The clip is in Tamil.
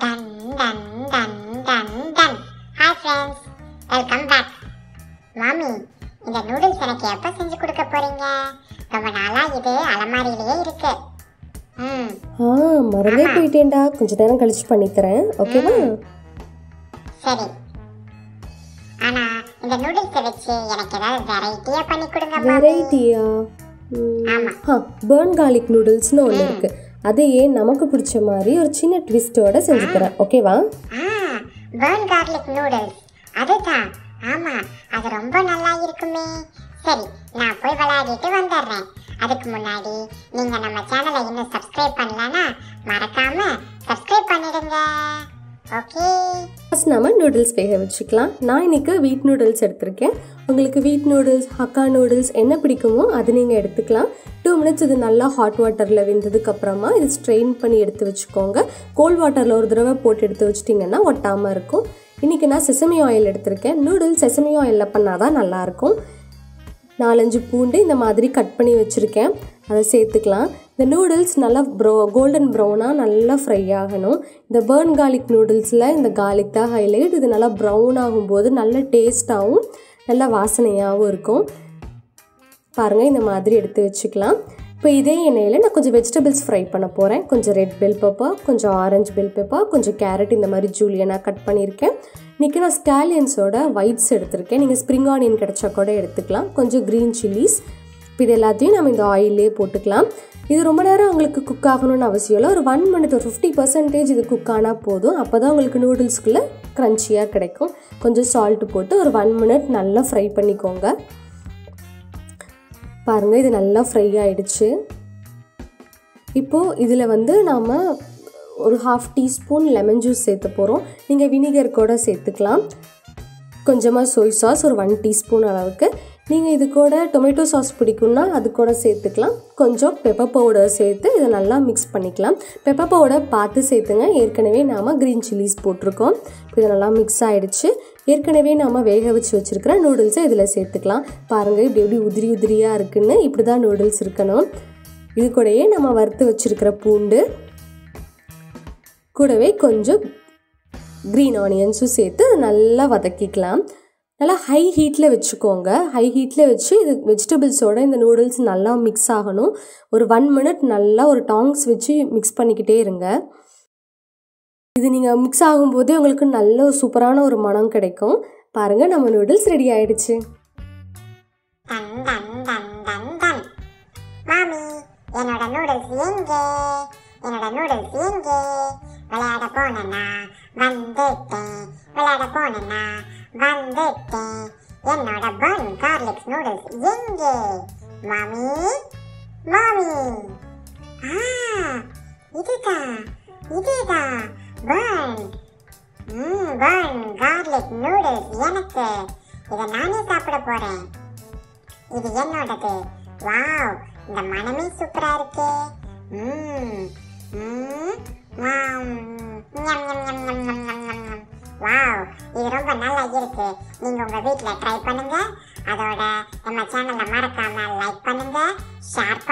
டன் டன் டன் டன் டன் ஹாய் ஃப்ரெண்ட்ஸ் வெல்கம் பேக் மாமி இந்த நூடுல்ஸ் எனக்கு எப்போ செஞ்சு கொடுக்க போறீங்க ரொம்ப நாளா இது அலமாரியிலேயே இருக்கு ம் ஆ மறந்தே ஆமா. போயிட்டேன்டா கொஞ்ச நேரம் கழிச்சு பண்ணி தரேன் ஓகேவா சரி ஆனா இந்த நூடுல்ஸை வச்சு எனக்கு ஏதாவது வெரைட்டியா பண்ணி கொடுங்க மாமி வெரைட்டியா ஆமா. ஆ பேர்ன் கார்லிக் நூடுல்ஸ்னு ஒன்று இருக்கு அதையே நமக்கு பிடிச்ச மாதிரி ஒரு சின்ன ட்விஸ்டோட செஞ்சு தரேன் ஓகேவா ஆ பர்ன் கார்லிக் நூடுல்ஸ் அதுதான் ஆமா அது ரொம்ப நல்லா இருக்குமே சரி நான் போய் விளையாடிட்டு வந்துடுறேன் அதுக்கு முன்னாடி நீங்க நம்ம சேனலை இன்னும் சப்ஸ்கிரைப் பண்ணலனா மறக்காம சப்ஸ்கிரைப் பண்ணிடுங்க ஓகே ஃபர்ஸ்ட் நம்ம நூடுல்ஸ் வேக வச்சுக்கலாம் நான் இன்னைக்கு வீட் நூடுல்ஸ் எடுத்திருக்கேன் உங்களுக்கு வீட் நூடுல்ஸ் ஹக்கா நூடுல்ஸ் என்ன பிடிக்குமோ அது நீங்கள் எடுத்துக்கலாம் டூ மினிட்ஸ் இது நல்லா ஹாட் வாட்டரில் வெந்ததுக்கு அப்புறமா இது ஸ்ட்ரெயின் பண்ணி எடுத்து வச்சுக்கோங்க கோல்ட் வாட்டரில் ஒரு தடவை போட்டு எடுத்து வச்சிட்டிங்கன்னா ஒட்டாமல் இருக்கும் இன்றைக்கி நான் செசமி ஆயில் எடுத்திருக்கேன் நூடுல்ஸ் செசமி ஆயிலில் பண்ணால் தான் நல்லாயிருக்கும் நாலஞ்சு பூண்டு இந்த மாதிரி கட் பண்ணி வச்சுருக்கேன் அதை சேர்த்துக்கலாம் இந்த நூடுல்ஸ் நல்லா ப்ரௌ கோல்டன் ப்ரௌனாக நல்லா ஃப்ரை ஆகணும் இந்த பேர்ன் கார்லிக் நூடுல்ஸில் இந்த கார்லிக் தான் ஹைலைட் இது நல்லா ப்ரௌன் ஆகும்போது நல்ல டேஸ்ட்டாகவும் நல்ல வாசனையாகவும் இருக்கும் பாருங்கள் இந்த மாதிரி எடுத்து வச்சுக்கலாம் இப்போ இதே எண்ணெயில் நான் கொஞ்சம் வெஜிடபிள்ஸ் ஃப்ரை பண்ண போகிறேன் கொஞ்சம் ரெட் பெல் பெப்பர் கொஞ்சம் ஆரஞ்சு பெல் பெப்பர் கொஞ்சம் கேரட் இந்த மாதிரி ஜூலியனாக கட் பண்ணியிருக்கேன் இன்றைக்கி நான் ஸ்காலியன்ஸோட ஒயிட்ஸ் எடுத்திருக்கேன் நீங்கள் ஸ்ப்ரிங் ஆனியன் கிடச்சா கூட எடுத்துக்கலாம் கொஞ்சம் க்ரீன் சில்லிஸ் இப்போ இது எல்லாத்தையும் நம்ம இந்த ஆயிலே போட்டுக்கலாம் இது ரொம்ப நேரம் உங்களுக்கு குக் ஆகணும்னு அவசியம் இல்லை ஒரு ஒன் மினிட் ஒரு ஃபிஃப்டி பர்சன்டேஜ் இது குக் ஆனால் போதும் அப்போ தான் உங்களுக்கு நூடுல்ஸ்குள்ளே க்ரன்ச்சியாக கிடைக்கும் கொஞ்சம் சால்ட்டு போட்டு ஒரு ஒன் மினிட் நல்லா ஃப்ரை பண்ணிக்கோங்க பாருங்கள் இது நல்லா ஃப்ரை ஆயிடுச்சு இப்போது இதில் வந்து நாம் ஒரு ஹாஃப் டீஸ்பூன் லெமன் ஜூஸ் சேர்த்து போகிறோம் நீங்கள் வினிகர் கூட சேர்த்துக்கலாம் கொஞ்சமாக சோய் சாஸ் ஒரு ஒன் டீஸ்பூன் அளவுக்கு நீங்கள் இது கூட டொமேட்டோ சாஸ் பிடிக்கும்னா அது கூட சேர்த்துக்கலாம் கொஞ்சம் பெப்பர் பவுடர் சேர்த்து இதை நல்லா மிக்ஸ் பண்ணிக்கலாம் பெப்பர் பவுடர் பார்த்து சேர்த்துங்க ஏற்கனவே நாம் க்ரீன் சில்லிஸ் போட்டிருக்கோம் இது நல்லா மிக்ஸ் ஆகிடுச்சு ஏற்கனவே நாம் வேக வச்சு வச்சுருக்கிற நூடுல்ஸை இதில் சேர்த்துக்கலாம் பாருங்கள் இப்படி எப்படி உதிரி உதிரியாக இருக்குன்னு இப்படி தான் நூடுல்ஸ் இருக்கணும் இது கூடயே நம்ம வறுத்து வச்சுருக்கிற பூண்டு கூடவே கொஞ்சம் க்ரீன் ஆனியன்ஸும் சேர்த்து நல்லா வதக்கிக்கலாம் நல்லா ஹை ஹீட்டில் வச்சுக்கோங்க ஹை ஹீட்டில் வச்சு இது வெஜிடபிள்ஸோட இந்த நூடுல்ஸ் நல்லா மிக்ஸ் ஆகணும் ஒரு ஒன் மினிட் நல்லா ஒரு டாங்ஸ் வச்சு மிக்ஸ் பண்ணிக்கிட்டே இருங்க இது நீங்கள் மிக்ஸ் ஆகும்போதே உங்களுக்கு நல்ல ஒரு சூப்பரான ஒரு மனம் கிடைக்கும் பாருங்கள் நம்ம நூடுல்ஸ் ரெடி ஆயிடுச்சு டன் டன் டன் டன் டன் மாமி என்னோட நூடுல்ஸ் எங்கே என்னோட நூடுல்ஸ் எங்கே விளையாட போனேன்னா வந்துட்டேன் விளையாட போனேன்னா வந்துட்டேன் என்னோட பன் கார்லிக்ஸ் நூடுல்ஸ் எங்கே மாமி மாமி ஆ இதுதான் இதுதான் பன் ம் பன் கார்லிக் நூடுல்ஸ் எனக்கு இதை நானே சாப்பிட போறேன் இது என்னோடது வாவ் இந்த மனமே சூப்பரா இருக்கே ம் ம் வாவ் ஞம் ஞம் ஞம் ஞம் ஞம் ஞம் ஞம் ஞம் வாவ் இது ரொம்ப நல்லா இருக்கு நீங்க உங்க வீட்ல ட்ரை பண்ணுங்க அதோட நம்ம சேனலை மறக்காம லைக் பண்ணுங்க ஷேர்